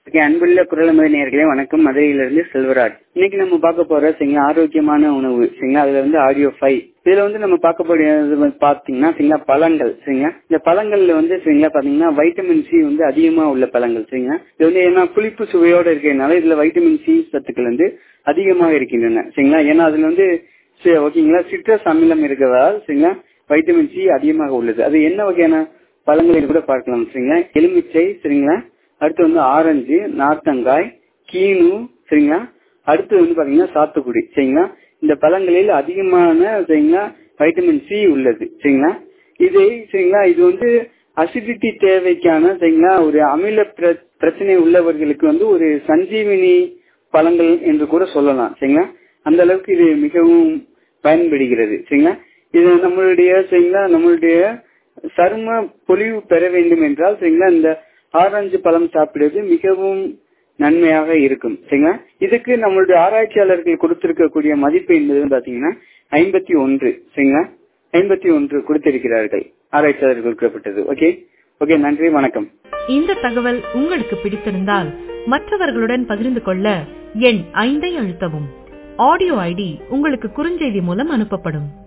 okay அன்புள்ள குரலமதி நேர்களே வணக்கம் மதுரையிலிருந்து செல்வராஜ் இன்னைக்கு நம்ம பார்க்க போற சரிங்களா ஆரோக்கியமான உணவு சரிங்களா அதுல வந்து ஆடியோ ஃபைவ் இதுல வந்து நம்ம பார்க்க போறது வந்து பாத்தீங்கன்னா சரிங்களா பழங்கள் சரிங்களா இந்த பழங்கள்ல வந்து சரிங்களா பாத்தீங்கன்னா வைட்டமின் சி வந்து அதிகமா உள்ள பழங்கள் சரிங்களா இது வந்து ஏன்னா புளிப்பு சுவையோட இருக்கிறதுனால இதுல வைட்டமின் சி சத்துக்கள் வந்து அதிகமாக இருக்கின்றன சரிங்களா ஏன்னா அதுல வந்து சி- ஓகேங்களா சிட்ரஸ் அமிலம் இருக்கிறதால் சரிங்களா வைட்டமின் சி அதிகமாக உள்ளது அது என்ன வகையான பழங்களை கூட பார்க்கலாம் சரிங்களா எலுமிச்சை சரிங்களா அடுத்து வந்து ஆரஞ்சு நார்த்தங்காய் கீனு சரிங்களா அடுத்து வந்து பாத்தீங்கன்னா சாத்துக்குடி சரிங்களா இந்த பழங்களில் அதிகமான சரிங்களா வைட்டமின் சி உள்ளது சரிங்களா இது சரிங்களா இது வந்து அசிடிட்டி தேவைக்கான சரிங்களா ஒரு அமில பிர- பிரச்சனை உள்ளவர்களுக்கு வந்து ஒரு சஞ்சீவினி பழங்கள் என்று கூட சொல்லலாம் சரிங்களா அந்த அளவுக்கு இது மிகவும் பயன்படுகிறது சரிங்களா இது நம்மளுடைய சரிங்களா நம்மளுடைய சரும பொலிவு பெற வேண்டும் என்றால் சரிங்களா இந்த ஆரஞ்சு பழம் சாப்பிடுவது மிகவும் நன்மையாக இருக்கும் சரிங்களா இதுக்கு நம்மளுடைய ஆராய்ச்சியாளர்கள் கொடுத்திருக்கக்கூடிய மதிப்பு என்பது பாத்தீங்கன்னா ஐம்பத்தி ஒன்று சரிங்களா ஐம்பத்தி ஒன்று கொடுத்திருக்கிறார்கள் ஆராய்ச்சியாளர்கள் கொடுக்கப்பட்டது ஓகே ஓகே நன்றி வணக்கம் இந்த தகவல் உங்களுக்கு பிடித்திருந்தால் மற்றவர்களுடன் பகிர்ந்து கொள்ள எண் ஐந்தை அழுத்தவும் ஆடியோ ஐடி உங்களுக்கு குறுஞ்செய்தி மூலம் அனுப்பப்படும்